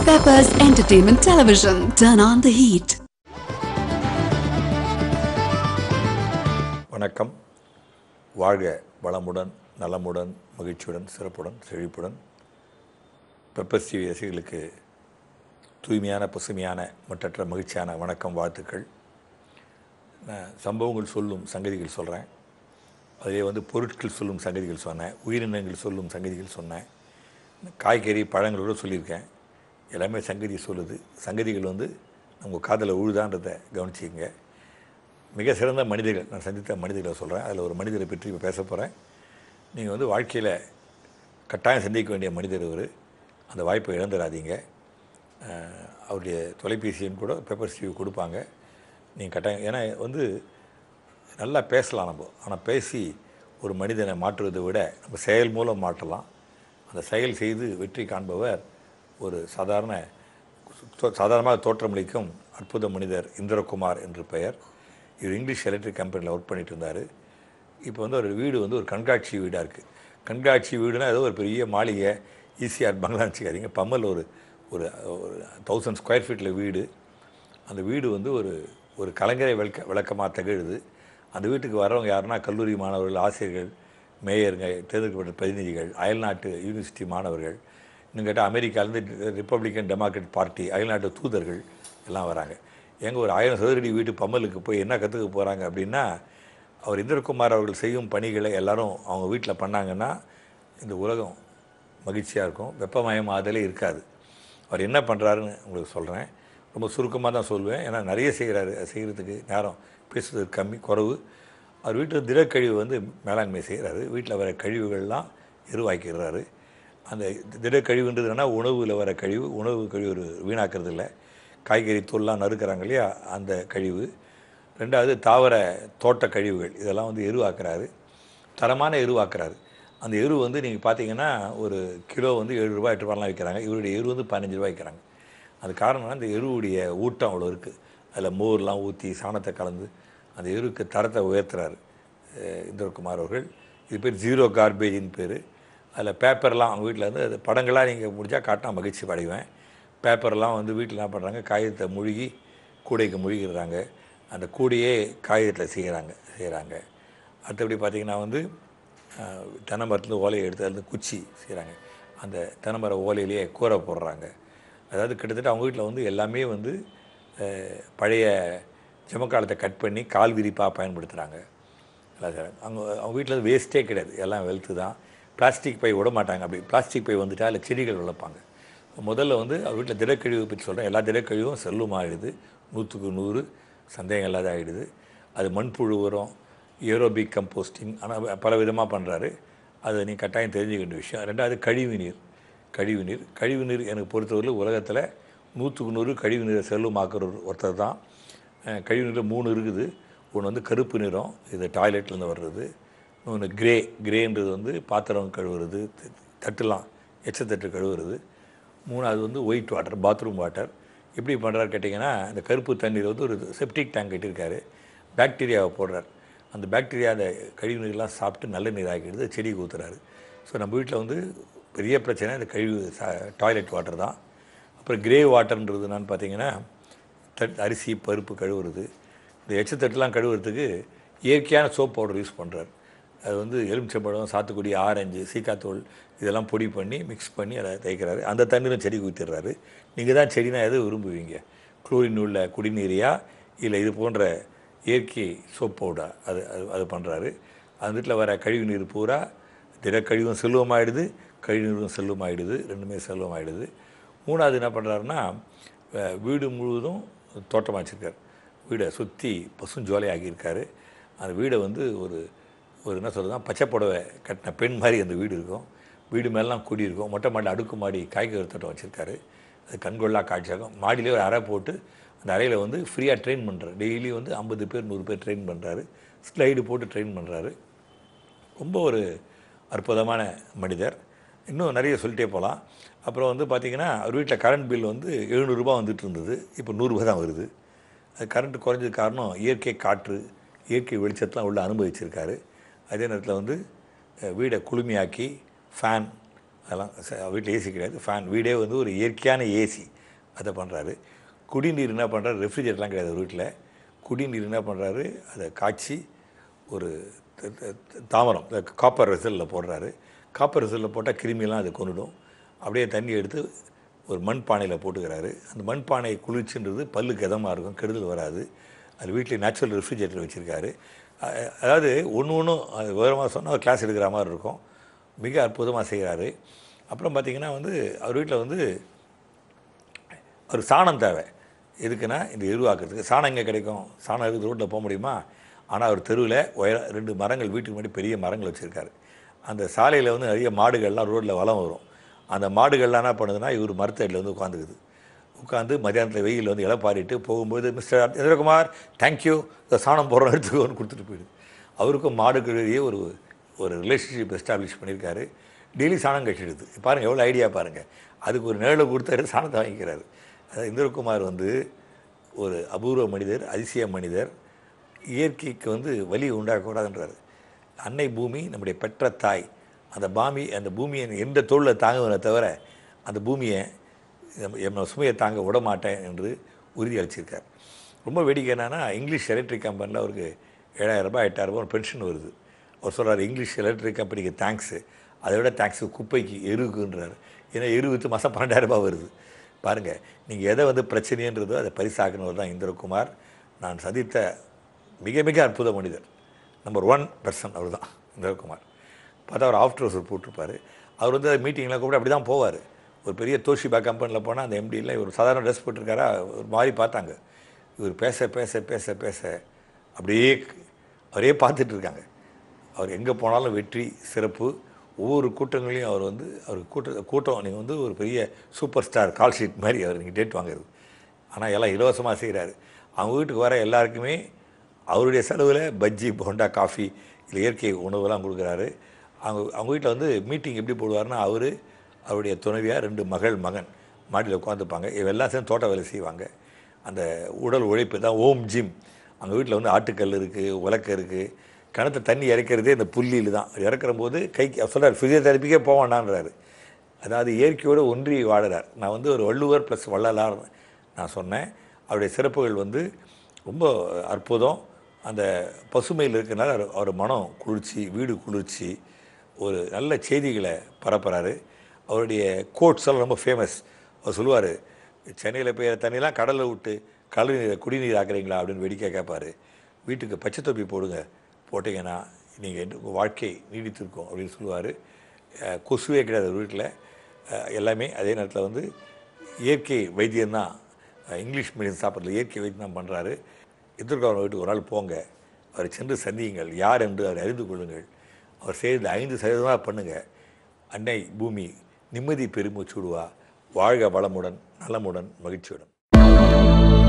Peppers Entertainment Television. Turn on the heat. வணக்கம் வாழ்க வளமுடன் நலமுடன் மகிழ்ச்சியுடன் சிறப்புடன் செழிப்புடன் பெப்பர் டிவி ரசிகர்களுக்கு தூய்மையான பசுமையான மற்றற்ற மகிழ்ச்சியான வணக்கம் வாழ்த்துக்கள் நான் சம்பவங்கள் சொல்லும் சங்கதிகள் சொல்கிறேன் அதிலே வந்து பொருட்கள் சொல்லும் சங்கதிகள் சொன்னேன் உயிரினங்கள் சொல்லும் சங்கதிகள் சொன்னேன் காய்கறி பழங்களோட சொல்லியிருக்கேன் எல்லாமே சங்கதி சொல்லுது சங்கதிகள் வந்து நம்ம காதில் உழுதான்றதை கவனிச்சிக்கங்க மிக சிறந்த மனிதர்கள் நான் சந்தித்த மனிதர்களை சொல்கிறேன் அதில் ஒரு மனிதரை பற்றி இப்போ பேச போகிறேன் நீங்கள் வந்து வாழ்க்கையில் கட்டாயம் சந்திக்க வேண்டிய மனிதர் இவர் அந்த வாய்ப்பை இழந்துடாதீங்க அஹ், அவருடைய தொலைபேசி எண் கூட பேப்பர் டிவி கொடுப்பாங்க நீங்கள் கட்டாயம் ஏன்னா வந்து நல்லா பேசலாம் நம்ம ஆனால் பேசி ஒரு மனிதனை மாற்றுவதை விட நம்ம செயல் மூலம் மாற்றலாம் அந்த செயல் செய்து வெற்றி காண்பவர் ஒரு சாதாரண தோ- சாதாரணமாக தோற்றமளிக்கும் அற்புத மனிதர் இந்திரகுமார் என்று பெயர் இவர் இங்கிலீஷ் எலக்ட்ரிக் கம்பெனியில் ஒர்க் பண்ணிட்டு இருந்தார் இப்போ வந்து ஒரு வீடு வந்து ஒரு கண்காட்சி வீடாக இருக்குது கண்காட்சி வீடுனா ஏதோ ஒரு பெரிய மாளிகை ஈசிஆர் பங்களான்னு வச்சுக்காதீங்க பம்மல் ஒரு ஒரு ஒரு தௌசண்ட் ஸ்கொயர் ஃபீட்டில் வீடு அந்த வீடு வந்து ஒரு ஒரு கலைஞரை விளக்க விளக்கமாக திகழுது அந்த வீட்டுக்கு வரவங்க யாருன்னா கல்லூரி மாணவர்கள் ஆசிரியர்கள் மேயருங்க தேர்ந்தெடுக்கப்பட்ட பிரதிநிதிகள் அயல்நாட்டு யூனிவர்சிட்டி மாணவர்கள் இன்னும் கேட்டால் அமெரிக்காலேருந்து ரிப்பப்ளிக்கன் டெமோக்ராட் பார்ட்டி அயல்நாட்டு தூதர்கள் எல்லாம் வராங்க எங்க ஒரு ஆயிரம் சதுரடி வீட்டு பம்மலுக்கு போய் என்ன கற்றுக்க போகிறாங்க அப்படின்னா அவர் இந்திரகுமார் அவர்கள் செய்யும் பணிகளை எல்லாரும் அவங்க வீட்டில் பண்ணாங்கன்னா இந்த உலகம் மகிழ்ச்சியாக இருக்கும் வெப்பமயமாதலே இருக்காது அவர் என்ன பண்ணுறாருன்னு உங்களுக்கு சொல்கிறேன் ரொம்ப சுருக்கமாக தான் சொல்லுவேன் ஏன்னா நிறைய செய்கிறாரு செய்கிறதுக்கு நேரம் பேசுறதுக்கு கம்மி குறைவு அவர் வீட்டு திடக்கழிவு வந்து மேலாண்மை செய்கிறாரு வீட்டில் வர கழிவுகள்லாம் எருவாக்கிறாரு அந்த திடக்கழிவுன்றது என்னன்னா உணவில் வர கழிவு உணவு கழிவு ஒரு வீணாக்கிறது இல்லை காய்கறி தூள்லாம் நறுக்கிறாங்க இல்லையா அந்த கழிவு ரெண்டாவது தாவர தோட்ட கழிவுகள் இதெல்லாம் வந்து எருவாக்குறாரு தரமான எருவாக்குறாரு அந்த எரு வந்து நீங்கள் பார்த்தீங்கன்னா ஒரு கிலோ வந்து ஏழு ரூபாய் எட்டு ரூபாய்லாம் விற்கிறாங்க இவருடைய எரு வந்து பதினஞ்சு ரூபாய் விற்கிறாங்க அது காரணம்னா அந்த எருவுடைய ஊட்டம் அவ்வளோ இருக்குது அதில் மோர்லாம் ஊற்றி சாணத்தை கலந்து அந்த எருக்கு தரத்தை உயர்த்துறாரு அஹ் இந்திரகுமார் அவர்கள் இது பேர் ஜீரோ கார்பேஜின் பேர் அதில் பேப்பர்லாம் அவங்க வீட்டில் வந்து அது படங்களாக நீங்கள் முடிஞ்சால் காட்டினா மகிழ்ச்சி அடைவேன் பேப்பர்லாம் வந்து வீட்டில் என்ன பண்ணுறாங்க காகிதத்தை முழுகி கூடைக்கு முழுகிடுறாங்க அந்த கூடையே காகிதத்தில் செய்கிறாங்க செய்கிறாங்க அடுத்தபடி பார்த்திங்கன்னா வந்து அஹ், தென்னை மரத்துலேருந்து ஓலையை எடுத்து அதுலேருந்து குச்சி செய்கிறாங்க அந்த தென்னை மர ஓலையிலேயே கூரை போடுறாங்க அதாவது கிட்டத்தட்ட அவங்க வீட்டில் வந்து எல்லாமே வந்து அஹ், பழைய ஜமக்காலத்தை கட் பண்ணி கால் விரிப்பாக பயன்படுத்துகிறாங்க எல்லாம் செய்றாங்க. அவங்க அவங்க வீட்டில் வேஸ்ட்டே கிடையாது எல்லாம் வெல்த்து தான் பிளாஸ்டிக் பை விட மாட்டாங்க அப்படி பிளாஸ்டிக் பை வந்துட்டா அதில் செடிகள் வளர்ப்பாங்க முதல்ல வந்து அவர் வீட்டில் திடக்கழிவு பற்றி சொல்கிறேன் எல்லா திடக்கழிவும் செல்லும் ஆகிடுது நூற்றுக்கு நூறு சந்தேகம் இல்லாத ஆகிடுது அது மண்புழு உரம் ஏரோபிக் கம்போஸ்டிங் ஆனால் பல விதமாக பண்ணுறாரு அது நீ கட்டாயம் தெரிஞ்சுக்க வேண்டிய விஷயம் ரெண்டாவது கழிவு நீர் கழிவு நீர் கழிவு நீர் எனக்கு பொறுத்தவரையில் உலகத்தில் நூற்றுக்கு நூறு கழிவு நீரை செல்லுமாக்குற ஒரு- ஒருத்தர் தான் அஹ் கழிவு நீரில் மூணு இருக்குது ஒன்று வந்து கருப்பு நிறம் இது டாய்லெட்லேருந்து வர்றது இன்னொன்று கிரே கிரேன்றது வந்து பாத்திரம் கழுவுறது த- தட்டுலாம் எச்சத்தட்டு கழுவுறது மூணாவது வந்து ஒயிட் வாட்டர் பாத்ரூம் வாட்டர் எப்படி பண்ணுறாரு கேட்டிங்கன்னா இந்த கருப்பு தண்ணீர் வந்து ஒரு செப்டிக் டேங்க் கட்டியிருக்காரு பாக்டீரியாவை போடுறார் அந்த பாக்டீரியா அந்த கழிவு நீர்லாம் சாப்பிட்டு நல்ல நீர் ஆக்கிடுது செடிக்கு ஊற்றுறாரு ஸோ நம்ம வீட்டில் வந்து பெரிய பிரச்சனை இந்த கழிவு டாய்லெட் வாட்டர் தான் அப்புறம் கிரே வாட்டர்ன்றது என்னன்னு பார்த்தீங்கன்னா தட் அரிசி பருப்பு கழுவுறது இந்த எச்சத்தட்டுலாம் கழுவுறதுக்கு இயற்கையான சோப் பவுடர் யூஸ் பண்ணுறாரு அது வந்து எலுமிச்சம்பழம் சாத்துக்குடி ஆரஞ்சு சீக்காத்தூள் இதெல்லாம் பொடி பண்ணி மிக்ஸ் பண்ணி அதை தேய்க்கிறாரு அந்த தண்ணீரும் செடிக்கு ஊற்றிடுறாரு நீங்கள் தான் செடினா எது விரும்புவீங்க குளோரின் உள்ள குடிநீரையா இல்லை இது போன்ற இயற்கை சோப் பவுடா அது அது அது பண்ணுறாரு அந்த வீட்டில் வர கழிவு நீர் பூரா திடக்கழிவும் செல்வமாயிடுது கழிவு நீரும் செல்வமாயிடுது ரெண்டுமே செல்வமாயிடுது மூணாவது என்ன பண்ணுறாருன்னா வீடு முழுவதும் தோட்டமாக வச்சுருக்காரு வீடை சுற்றி பசுஞ்சோலை ஆக்கியிருக்காரு அந்த வீடை வந்து ஒரு ஒரு என்ன சொல்கிறதுனா பச்சை புடவை கட்டின பெண் மாதிரி அந்த வீடு இருக்கும் வீடு மேலாம் கூடி இருக்கும் மொட்டை மாடி அடுக்கு மாடி காய்கறி தோட்டம் வச்சுருக்காரு அது கண்கொள்ளா காட்சியாகும் மாடியிலே ஒரு அறை போட்டு அந்த அறையில் வந்து ஃப்ரீயாக ட்ரெயின் பண்ணுறாரு டெய்லி வந்து ஐம்பது பேர் நூறு பேர் ட்ரெயின் பண்ணுறாரு ஸ்லைடு போட்டு ட்ரெயின் பண்ணுறாரு ரொம்ப ஒரு அற்புதமான மனிதர் இன்னும் நிறைய சொல்லிட்டே போகலாம் அப்புறம் வந்து பார்த்திங்கன்னா அவர் வீட்டில் கரண்ட் பில் வந்து எழுநூறுபா வந்துட்டு இருந்தது இப்போ நூறுரூபா தான் வருது அது கரண்ட் குறைஞ்சது காரணம் இயற்கை காற்று இயற்கை வெளிச்சத்தெலாம் உள்ள அனுபவிச்சிருக்காரு அதே நேரத்தில் வந்து அஹ், வீடை குளுமையாக்கி ஃபேன் அதெல்லாம் ச- வீட்டில் ஏசி கிடையாது ஃபேன் வீடே வந்து ஒரு இயற்கையான ஏசி அதை பண்ணுறாரு குடிநீர் என்ன பண்ணுறாரு ரெஃப்ரிஜரேட்டர்லாம் கிடையாது ஒரு வீட்டில் குடிநீர் என்ன பண்ணுறாரு அதை காய்ச்சி ஒரு த- த- த- தாமரம் காப்பர் வெசலில் போடுறாரு காப்பர் வெசலில் போட்டால் கிருமியெல்லாம் அதை கொண்டுடும் அப்படியே தண்ணி எடுத்து ஒரு மண் பானையில் போட்டுக்கிறாரு அந்த மண் பானை குளிர்ச்சின்றது பல்லுக்கு இதமாக இருக்கும் கெடுதல் வராது அது வீட்டில் நேச்சுரல் ரெஃப்ரிஜரேட்டர் வச்சுருக்காரு அதாவது ஒன்று ஒன்றும் அது விவரமாக சொன்னால் கிளாஸ் எடுக்கிற மாதிரி இருக்கும் மிக அற்புதமாக செய்கிறாரு அப்புறம் பார்த்திங்கன்னா வந்து அவர் வீட்டில் வந்து ஒரு சாணம் தேவை எதுக்குன்னா இந்த எருவாக்குறதுக்கு சாணம் எங்கே கிடைக்கும் சாணம் இருக்குது ரோட்டில் போக முடியுமா ஆனால் அவர் தெருவில் உயர ரெண்டு மரங்கள் வீட்டுக்கு முன்னாடி பெரிய மரங்கள் வச்சுருக்காரு அந்த சாலையில் வந்து நிறைய மாடுகள்லாம் ரோட்டில் வளம் வரும் அந்த மாடுகள்லாம் என்ன பண்ணுதுன்னா இவர் மரத்தடியில் வந்து உட்காந்துக்குது உட்காந்து மதியானத்தில் வெயில் வந்து இளப்பாரிட்டு போகும்போது மிஸ்டர் இந்திரகுமார் தேங்க்யூ இந்த சாணம் போடுற எடுத்துக்கோன்னு கொடுத்துட்டு போயிடுது அவருக்கும் மாடுகளுடைய ஒரு ஒரு ரிலேஷன்ஷிப் எஸ்டாப்ளிஷ் பண்ணியிருக்காரு டெய்லி சாணம் கட்டிடுது பாருங்கள் எவ்வளோ ஐடியா பாருங்கள் அதுக்கு ஒரு நிழலை கொடுத்தாரு சாணத்தை வாங்கிக்கிறாரு அதாவது இந்திரகுமார் வந்து ஒரு அபூர்வ மனிதர் அதிசய மனிதர் இயற்கைக்கு வந்து வலி உண்டாக்கக்கூடாதுன்றாரு அன்னை பூமி நம்முடைய பெற்ற தாய் அந்த பாமி அந்த பூமியை எந்த தோளில் தாங்குவதை தவிர அந்த பூமியை நம்ம- நம்ம சுமையை தாங்க விட மாட்டேன் என்று உறுதி அளிச்சிருக்கார் ரொம்ப வேடிக்கை என்னன்னா இங்கிலீஷ் எலக்ட்ரிக் கம்பெனியில் அவருக்கு ஏழாயிரம் ரூபாய் எட்டாயிரம் ரூபாய் பென்ஷன் வருது அவர் சொல்றாரு இங்கிலீஷ் எலக்ட்ரிக் கம்பெனிக்கு தேங்க்ஸு அதை விட தேங்க்ஸு குப்பைக்கு எருவுக்குன்றாரு ஏன்னா எரு விற்று மாதம் பன்னெண்டாயிரம் ரூபாய் வருது பாருங்கள் நீங்கள் எதை வந்து பிரச்சனைன்றதோ அதை பரிசாக்குனவர் தான் இந்திரகுமார் நான் சந்தித்த மிக மிக அற்புத மனிதர் நம்பர் ஒன் பர்சன் அவர் தான் இந்திரகுமார் பார்த்தா அவர் ஆஃப்டர் ஹவுஸ் போட்டிருப்பார் அவர் வந்து மீட்டிங்லாம் கூட அப்படி தான் போவார் ஒரு பெரிய தோஷிபா கம்பெனியில் போனால் அந்த எம்டியில் இவர் சாதாரண ட்ரெஸ் போட்டிருக்காரா ஒரு மாதிரி பார்த்தாங்க இவர் பேச பேச பேச பேச அப்படியே அவரே பார்த்துட்டு இருக்காங்க அவர் எங்கே போனாலும் வெற்றி சிறப்பு ஒவ்வொரு கூட்டங்களையும் அவர் வந்து அவர் கூட்ட கூட்டம் நீங்கள் வந்து ஒரு பெரிய சூப்பர் ஸ்டார் கால் ஷீட் மாதிரி அவர் நீங்கள் டேட் வாங்குறது ஆனால் எல்லாம் இலவசமாக செய்கிறாரு அவங்க வீட்டுக்கு வர எல்லாருக்குமே அவருடைய செலவில் பஜ்ஜி போண்டா காஃபி இல்லை இயற்கை உணவுலாம் கொடுக்குறாரு அவங்க அவங்க வீட்டில் வந்து மீட்டிங் எப்படி போடுவார்னா அவர் அவருடைய துணைவியார் ரெண்டு மகள் மகன் மாடியில் உட்காந்துப்பாங்க இவெல்லாம் சேர்ந்து தோட்ட வேலை செய்வாங்க அந்த உடல் உழைப்பு தான் ஓம் ஜிம் அவங்க வீட்டில் வந்து ஆட்டுக்கல் இருக்குது உலக்க இருக்குது கிணத்துல தண்ணி இறக்கிறதே இந்த புள்ளியில் தான் இறக்குற போது கைக்கு சொல்கிறார் ஃபிசியோதெரப்பிக்கே போவானான்றாரு அதாவது இயற்கையோடு ஒன்றி வாழுறார் நான் வந்து ஒரு வள்ளுவர் ப்ளஸ் வள்ளலார் நான் சொன்னேன் அவருடைய சிறப்புகள் வந்து ரொம்ப அற்புதம் அந்த பசுமையில் இருக்கிறனால அவர் அவர் மனம் குளிர்ச்சி வீடு குளிர்ச்சி ஒரு நல்ல செய்திகளை பரப்புகிறாரு அவருடைய கோட்ஸ் எல்லாம் ரொம்ப ஃபேமஸ் அவர் சொல்லுவார் சென்னையில் பெய்கிற தண்ணிலாம் கடலில் விட்டு கடல் நீரை குடிநீர் ஆக்குறீங்களா அப்படின்னு வேடிக்கை கேட்பாரு வீட்டுக்கு பச்சை தொப்பி போடுங்க போட்டிங்கன்னா நீங்கள் உங்கள் வாழ்க்கை நீடித்திருக்கும் அப்படின்னு சொல்லுவார் கொசுவே கிடையாது ஒரு வீட்டில் எல்லாமே அதே நேரத்தில் வந்து இயற்கை வைத்தியம்தான் அஹ், இங்கிலீஷ் மீடியம் சாப்பிட்றதுல இயற்கை வைத்தியம் தான் பண்ணுறாரு எதிர்கால வீட்டுக்கு ஒரு நாள் போங்க அவரை சென்று சந்தியுங்கள் யார் என்று அவரை அறிந்து கொள்ளுங்கள் அவர் செய்த ஐந்து சதவீதமாக பண்ணுங்கள் அன்னை பூமி நிம்மதி பெருமூச்சு விடுவா வாழ்க வளமுடன் நலமுடன் மகிழ்ச்சியுடன்